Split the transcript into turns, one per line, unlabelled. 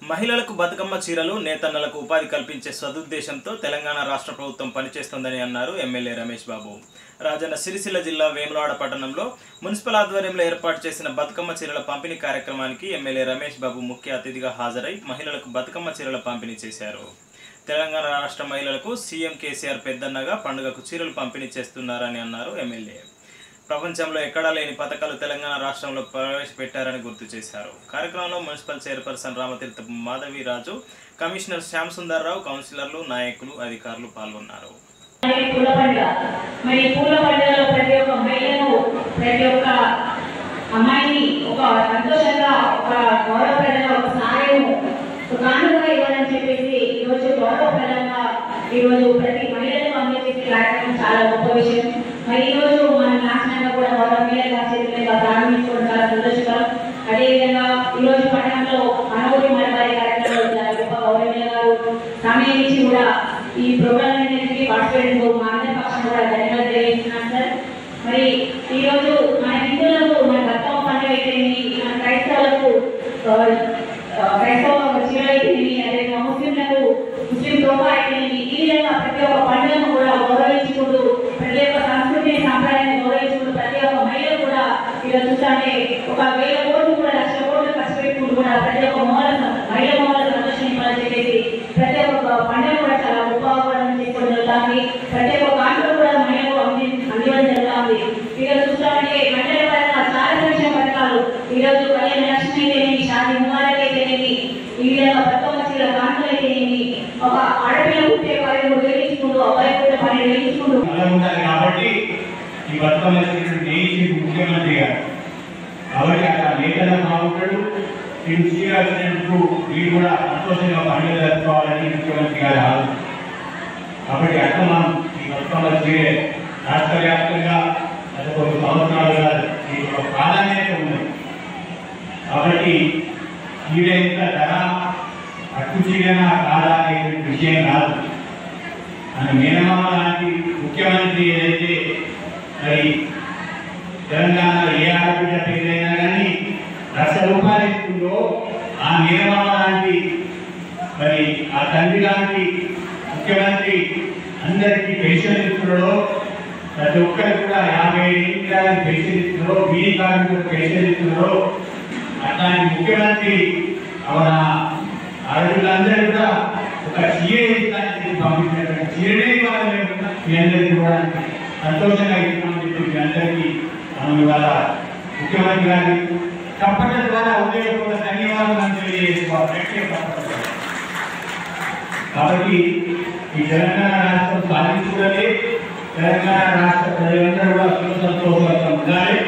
మహిళలకు బతుకమ్మ చీరలు నేతన్నలకు ఉపాధి కల్పించే సదుద్దేశంతో తెలంగాణ రాష్ట్ర ప్రభుత్వం పనిచేస్తోందని అన్నారు ఎమ్మెల్యే రమేష్ బాబు రాజన్న సిరిసిల్ల జిల్లా వేములవాడ పట్టణంలో మున్సిపల్ ఆధ్వర్యంలో ఏర్పాటు చేసిన బతుకమ్మ చీరల పంపిణీ కార్యక్రమానికి ఎమ్మెల్యే రమేష్ బాబు ముఖ్య అతిథిగా హాజరై మహిళలకు బతుకమ్మ చీరల పంపిణీ చేశారు తెలంగాణ రాష్ట్ర మహిళలకు సీఎం కేసీఆర్ పెద్దన్నగా పండుగకు చీరలు పంపిణీ చేస్తున్నారని అన్నారు ఎమ్మెల్యే ప్రపంచంలో ఎక్కడా లేని పథకాలు తెలంగాణ రాష్ట్రంలో ప్రవేశపెట్టారని గుర్తు చేశారు కార్యక్రమంలో municipal chairperson Ramatheertha Madhaviraju commissioner Shyam Sundar Rao కౌన్సిలర్లు నాయకులు అధికారులు పాల్గొన్నారు
మరి పూల పండుగ మరి పూల పండుగలో ప్రతి ఒక్క మహిళను ప్రతి ఒక్క అమ్మాయిని ఒక సంతోషంగా ఒక గౌరవప్రదంగా ఒక సాయము ఒక కానుకగా ఇవ్వాలని చెప్పేసి ఈరోజు గౌరవప్రదంగా ఈరోజు ప్రతి మహిళను అందజేసే కార్యక్రమం చాలా గొప్ప విషయం మరి ఈరోజు మన నాశనంగా కూడా గౌరవ మహిళగా చేతులుగా ప్రారంభించుకోవడం చాలా సంతోషకరం అదేవిధంగా ఈరోజు పట్టణంలో మనోడి మరబారి కార్యక్రమంలో చాలా గొప్ప గౌరవ గారు సమయం ఇచ్చి కూడా ఈ ప్రోగ్రామ్ అనేది పార్టిసిపేట్ మా అందరి పక్షం కూడా ధన్యవాదాలు తెలియజేస్తున్నాను సార్ మరి ఈ రోజు మన హిందువులకు మన బతుకమ్మ పండుగ అయితేనేమి మన క్రైస్తవులకు ఆ, ఆ, క్రైస్తవ చీరలు అయితేనేమి అదేవిధంగా ముస్లింలకు ముస్లిం తోఫా అయితేనేమి ఈ విధంగా ప్రతి ఒక్క పండుగను కూడా గౌరవించుకుంటూ ప్రతి ఒక్క సంస్కృతిని సంప్రదాయాన్ని గౌరవించుకుంటూ ప్రతి ఒక్క మహిళ కూడా ఈరోజు చూస్తానే ఒక వేల కోట్లు కూడా లక్షల కోట్లు ఖర్చు పెట్టుకుంటూ కూడా ప్రతి ఒక్క మహిళ మహిళ మహిళ సంతోషం ఇవ్వాలని చెప్పేసి ప్రతి ఒక్క పండుగ కూడా చాలా గొప్పగా చేసుకోవడం జరుగుతుంది ప్రతి ఒక్క కాంట్లో కూడా మహిళకు అంది అందివ్వడం జరుగుతుంది ఈరోజు చూస్తామంటే మహిళల పరంగా చాలా సంక్షేమ పథకాలు ఈరోజు కళ్యాణ లక్ష్మి అయితేనేమి షాది ముబారక్ అయితేనేమి ఈ విధంగా బతుకమ్మ చీర కాంతులు అయితేనేమి ఒక ఆడపిల్ల పుట్టే పదిహేను వేయించుకుంటూ అబ్బాయి పుట్టే పన్నెండు వేయించుకుంటూ
అలా ఉండాలి కాబట్టి ఈ బతుకమ్మ చీరను జయించి ముఖ్యమంత్రి గారు కాబట్టి అక్కడ నేతలు బాగుంటాడు వీడు చీర వచ్చినప్పుడు వీడు కూడా సంతోషంగా పండుగ జరుపుకోవాలని ముఖ్యమంత్రి గారు ఆలోచన కాబట్టి అట్లా మనం ఈ బతుకమ్మ చీర రాష్ట్ర వ్యాప్తంగా గత కొన్ని సంవత్సరాలుగా దీనికి ఒక ప్రాధాన్యత ఉంది కాబట్టి చీర ఎంత ధర పట్టు చీరనా కాదా అనేటువంటి విషయం కాదు మన మేనమామ లాంటి ముఖ్యమంత్రి ఏదైతే మరి తెలంగాణలో ఏ ఆడబిడ్డ పేరైనా కానీ లక్ష రూపాయలు ఇస్తుందో ఆ మేనమామ లాంటి మరి ఆ తండ్రి లాంటి ముఖ్యమంత్రి అందరికీ పెన్షన్ ఇస్తున్నాడో ప్రతి ఒక్కరికి కూడా యాభై ఏళ్ళ పెన్షన్ ఇస్తున్నారో బీడీ కార్మికులకు పెన్షన్ ఇస్తున్నారో అట్లాంటి ముఖ్యమంత్రి మన ఆడపిల్లందరూ కూడా ఒక చీర ఇస్తానికి పంపించినటువంటి చీరనే ఇవాళ మేము మీ అందరికీ కూడా సంతోషంగా ఇస్తున్నామని చెప్పి మీ అందరికీ మనం ఇవాళ ముఖ్యమంత్రి గారి చప్పట్ల ద్వారా ఉదయపూర్వక ధన్యవాదాలు తెలియజేసుకోవాలి గట్టిగా చప్పట్లు కొట్టాలి. కాబట్టి ఈ తెలంగాణ రాష్ట్రం సాధించుకున్నది తెలంగాణ రాష్ట్ర ప్రజలందరూ కూడా సుఖ సంతోషంగా ఉండాలి